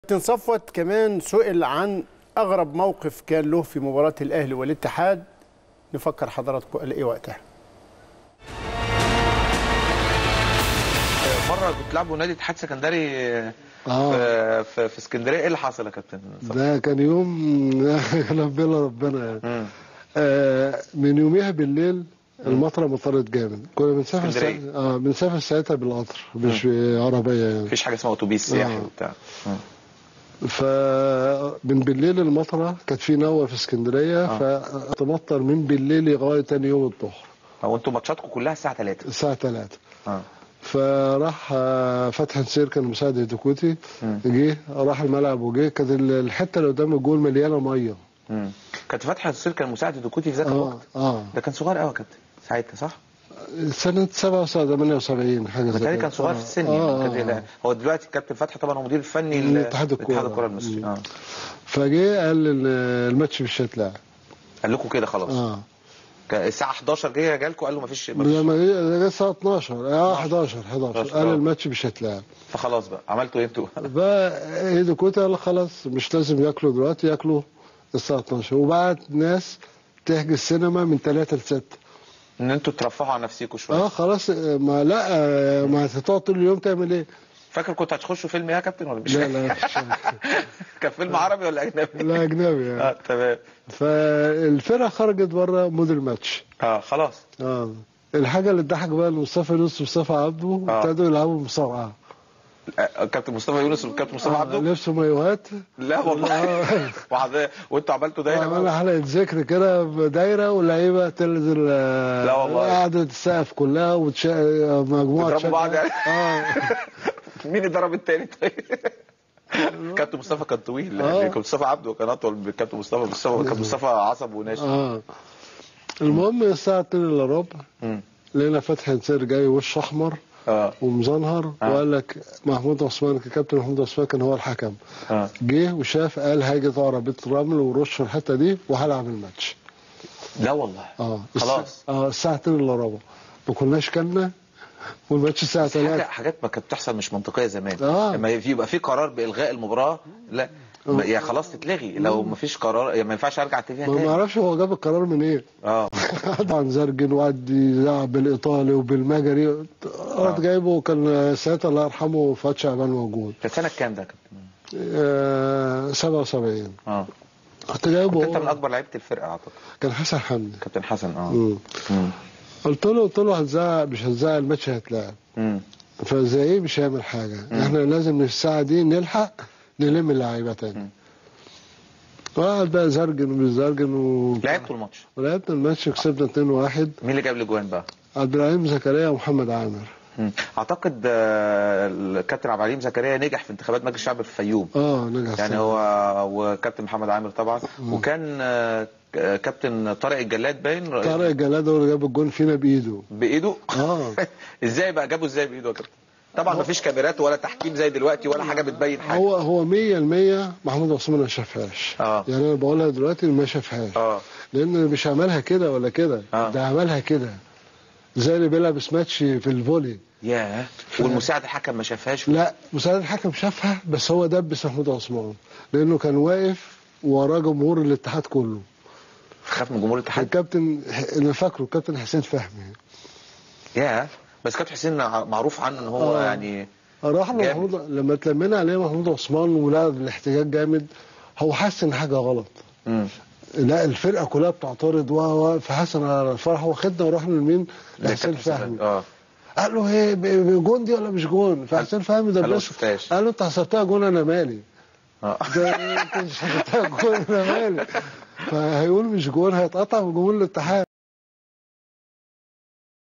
كابتن صفوت كمان سئل عن اغرب موقف كان له في مباراه الاهلي والاتحاد نفكر حضراتكم قال ايه وقتها مره كنت لعبوا نادي اتحاد سكندري اه في في, في اسكندريه ايه اللي حصل يا كابتن صفوت؟ ده كان يوم ربنا ربنا يعني مم. آه من يوميها بالليل المطره مطرت جامد كنا بنسافر اسكندرية. سا... اه بنسافر ساعتها بالقطر مش بعربيه يعني مفيش حاجه اسمها اتوبيس سياحي آه. وبتاع مم. فمن بالليل المطره كانت في نوه في اسكندريه فتمطر من بالليل لغايه تاني يوم الظهر هو انتوا ماتشاتكم كلها الساعه 3 الساعه 3 اه فراح آه، فتحي نسير كان مساعد هيدوكوتي مم. جه راح الملعب وجه كانت الحته اللي قدام الجول مليانه ميه مم. كابتن فتحي السير كان مساعد الدكوتي في ذاك اه الوقت اه ده كان صغير قوي يا كابتن ساعتها صح؟ سنة 77 78 حاجة زي بالتالي كده. كان صغير في السن آه، يعني آه، كان- آه. هو دلوقتي كابتن فتحي طبعا هو مدير الفني من ل- اتحاد الكورة. لاتحاد الكره المصري مم. اه فجه قال ان الماتش مش هيتلعب قال لكم كده خلاص اه كان الساعه 11 جه جالكم قال له مفيش لما جه ده جه الساعة 12 اه 11 11 قال آه. الماتش مش هيتلعب فخلاص بقى عملتوا ايه انتوا؟ بقى ايدو كوتا قال خلاص مش لازم ياكلوا دلوقتي ياكلوا الساعة 12 وبعت ناس تحجز سينما من 3 ل 6 ان انتوا ترفعوا عن نفسيكم شويه اه خلاص آه، ما لا آه، ما هتقعد طول اليوم تعمل ايه؟ فاكر كنتوا هتخشوا فيلم ايه يا كابتن ولا مش لا فاكر؟ لا كان فيلم عربي ولا اجنبي؟ لا اجنبي يعني اه تمام فالفرقة خرجت بره مود الماتش اه خلاص اه الحاجة اللي تضحك بقى ان مصطفى يونس ومصطفى عبده آه. ابتدوا يلعبوا مصارعة آه، كابتن مصطفى يونس والكابتن مصطفى آه، عبده لبسوا مايوهات لا والله وعد- وانتوا عملتوا دايره عملنا بقى حلقة ذكر كده بدايرة واللعيبة تنزل آه، لا والله. قعدت السقف كلها وتشا... مجموعة تضربوا تشجع. بعض يعني؟ اه مين اللي ضرب التاني طيب؟ كابتن مصطفى كان طويل آه. يعني كابتن مصطفى عبده كان اطول من كابتن مصطفى مصطفى كابتن مصطفى عصب وناشف اه المهم الساعة 2 الا ربع مم. لقينا فتحي نصير جاي وش احمر اه ومزنهر آه. وقال لك محمود عثمان كابتن محمود عثمان كان هو الحكم اه جه وشاف قال هاجي عربية رمل ورش في الحتة دي وهلعب الماتش لا والله اه خلاص. اه الساعة 2 الا ربع ما كناش كلنا والماتش الساعة حاجة 3 حاجات ما كانت بتحصل مش منطقيه زمان آه. لما في- يبقى في قرار بالغاء المباراه لا آه. يا خلاص تتلغي لو ما فيش قرار يا ما ينفعش ارجع فيها ما تاني نعرفش هو جاب القرار من ايه اه طبعا زرجن وقعد يلعب بالايطالي وبالمجري قعد جايبه كان ساعتها الله يرحمه فؤاد شعبان موجود كانت سنه كام ده يا كابتن؟ آه 77 اه كنت كنت جايبه انت من اكبر لعيبه الفرقه اعتقد كان حسن حمدي كابتن حسن اه مم. مم. قلت له قلت له هتزعق مش هتزعق الماتش هيتلعب مم. فزي ايه مش هيعمل حاجه احنا لازم من الساعه دي نلحق نلم اللعيبه تاني مم. وقعد بقى زرجن ومش زرجن و... لعبتوا الماتش ولعبنا الماتش كسبنا 2-1 مين اللي جاب الاجوان بقى؟ عبد العليم زكريا ومحمد عامر مم. اعتقد آه، الكابتن عبد العليم زكريا نجح في انتخابات مجلس الشعب في الفيوم اه نجح يعني هو وكابتن محمد عامر طبعا وكان آه، ك- كابتن طارق الجلاد باين طارق جلاد هو اللي جاب الجون فينا بايده بايده اه ازاي بقى جابه ازاي بايده يا كابتن طبعا مفيش كاميرات ولا تحكيم زي دلوقتي ولا حاجه بتبين حاجه هو هو 100% محمود عثمان ما شافهاش آه. يعني انا بقولها دلوقتي ما شافهاش اه لان مش عملها كده ولا كده آه. ده عملها كده زي اللي بيلعب سماتش في الفولي ياه والمساعد الحكم ما شافهاش لا مساعد الحكم شافها بس هو دبس محمود عثمان لانه كان واقف وراه جمهور الاتحاد كله خاف من جمهور الاتحاد الكابتن انا فاكره الكابتن حسين فهمي ياه بس كابتن حسين ع- معروف عنه ان هو آه. يعني راح له جامد. محمود لما اتلمينا عليه محمود عثمان ولقى الاحتجاج جامد هو حس ان حاجه غلط مم. لا الفرقه كلها بتعترض و و- فحسن على الفرح واخدنا ورحنا لمين؟ لحسين كابتن حسين. فهمي اه قال له ايه ب- ب- جون دي ولا مش جون؟ فحسين فهمي ده قال له ما بس شفتهاش. قال له انت حسبتها جون انا مالي اه ده انت مش حسبتها جون انا مالي فهيقول مش جون هيتقطع من جمهور الاتحاد